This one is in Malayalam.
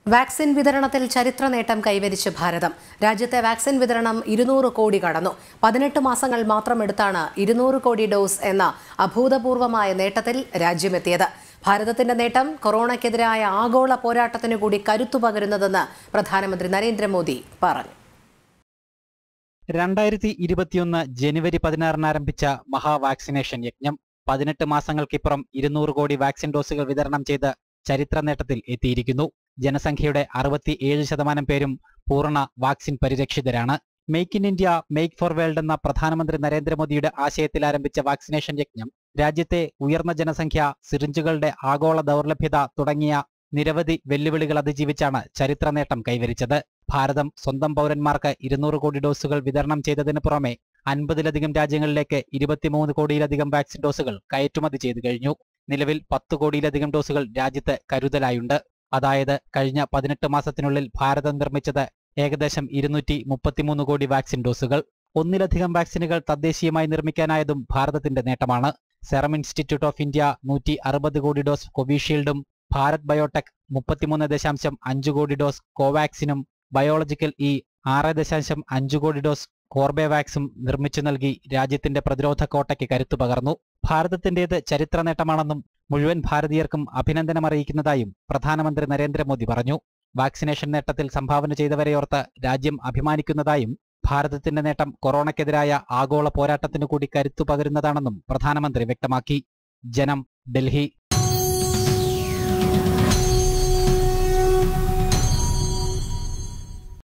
വാക്സിൻ വിതരണത്തിൽ ചരിത്ര നേട്ടം കൈവരിച്ച് ഭാരതം രാജ്യത്തെ വാക്സിൻ വിതരണം ഇരുന്നൂറ് കോടി കടന്നു പതിനെട്ട് മാസങ്ങൾ മാത്രം എടുത്താണ് ഇരുന്നൂറ് കോടി ഡോസ് എന്ന അഭൂതപൂർവമായ നേട്ടത്തിൽ രാജ്യമെത്തിയത് ഭാരതത്തിന്റെ നേട്ടം കൊറോണയ്ക്കെതിരായ ആഗോള പോരാട്ടത്തിനു കൂടി കരുത്തു പകരുന്നതെന്ന് പ്രധാനമന്ത്രി നരേന്ദ്രമോദി പറഞ്ഞു രണ്ടായിരത്തി ഇരുപത്തിയൊന്ന് ജനുവരി പതിനാറിന് ആരംഭിച്ച മഹാ വാക്സിനേഷൻ യജ്ഞം പതിനെട്ട് മാസങ്ങൾക്കിപ്പുറം ഇരുന്നൂറ് കോടി വാക്സിൻ ഡോസുകൾ വിതരണം ചെയ്ത് ചരിത്ര നേട്ടത്തിൽ എത്തിയിരിക്കുന്നു ജനസംഖ്യയുടെ അറുപത്തിയേഴ് ശതമാനം പേരും പൂർണ്ണ വാക്സിൻ പരിരക്ഷിതരാണ് make in India make for world എന്ന പ്രധാനമന്ത്രി നരേന്ദ്രമോദിയുടെ ആശയത്തിൽ ആരംഭിച്ച വാക്സിനേഷൻ യജ്ഞം രാജ്യത്തെ ഉയർന്ന ജനസംഖ്യ സിറിഞ്ചുകളുടെ ആഗോള ദൗർലഭ്യത തുടങ്ങിയ നിരവധി വെല്ലുവിളികൾ അതിജീവിച്ചാണ് ചരിത്ര നേട്ടം കൈവരിച്ചത് ഭാരതം സ്വന്തം പൗരന്മാർക്ക് ഇരുന്നൂറ് കോടി ഡോസുകൾ വിതരണം ചെയ്തതിനു പുറമെ അൻപതിലധികം രാജ്യങ്ങളിലേക്ക് ഇരുപത്തിമൂന്ന് കോടിയിലധികം വാക്സിൻ ഡോസുകൾ കയറ്റുമതി ചെയ്തു കഴിഞ്ഞു നിലവിൽ പത്ത് കോടിയിലധികം ഡോസുകൾ രാജ്യത്ത് കരുതലായുണ്ട് അതായത് കഴിഞ്ഞ പതിനെട്ട് മാസത്തിനുള്ളിൽ ഭാരതം നിർമ്മിച്ചത് ഏകദേശം ഇരുന്നൂറ്റി മുപ്പത്തിമൂന്ന് കോടി വാക്സിൻ ഡോസുകൾ ഒന്നിലധികം വാക്സിനുകൾ തദ്ദേശീയമായി നിർമ്മിക്കാനായതും ഭാരതത്തിന്റെ നേട്ടമാണ് സെറം ഇൻസ്റ്റിറ്റ്യൂട്ട് ഓഫ് ഇന്ത്യ നൂറ്റി അറുപത് കോടി ഡോസ് കോവിഷീൽഡും ഭാരത് ബയോടെക് മുപ്പത്തിമൂന്ന് ദശാംശം അഞ്ച് കോടി ഡോസ് കോവാക്സിനും ബയോളജിക്കൽ ഇ ആറ് ദശാംശം അഞ്ച് കോടി ഡോസ് കോർബെവാക്സും നിർമ്മിച്ചു നൽകി രാജ്യത്തിന്റെ പ്രതിരോധ കോട്ടയ്ക്ക് കരുത്തു പകർന്നു ഭാരതത്തിന്റേത് ചരിത്ര നേട്ടമാണെന്നും മുഴുവൻ ഭാരതീയർക്കും അഭിനന്ദനം അറിയിക്കുന്നതായും പ്രധാനമന്ത്രി നരേന്ദ്രമോദി പറഞ്ഞു വാക്സിനേഷൻ നേട്ടത്തിൽ സംഭാവന ചെയ്തവരെയോർത്ത് രാജ്യം അഭിമാനിക്കുന്നതായും ഭാരതത്തിന്റെ നേട്ടം കൊറോണയ്ക്കെതിരായ ആഗോള പോരാട്ടത്തിനു കൂടി കരുത്തു പകരുന്നതാണെന്നും പ്രധാനമന്ത്രി വ്യക്തമാക്കി ജനം ഡൽഹി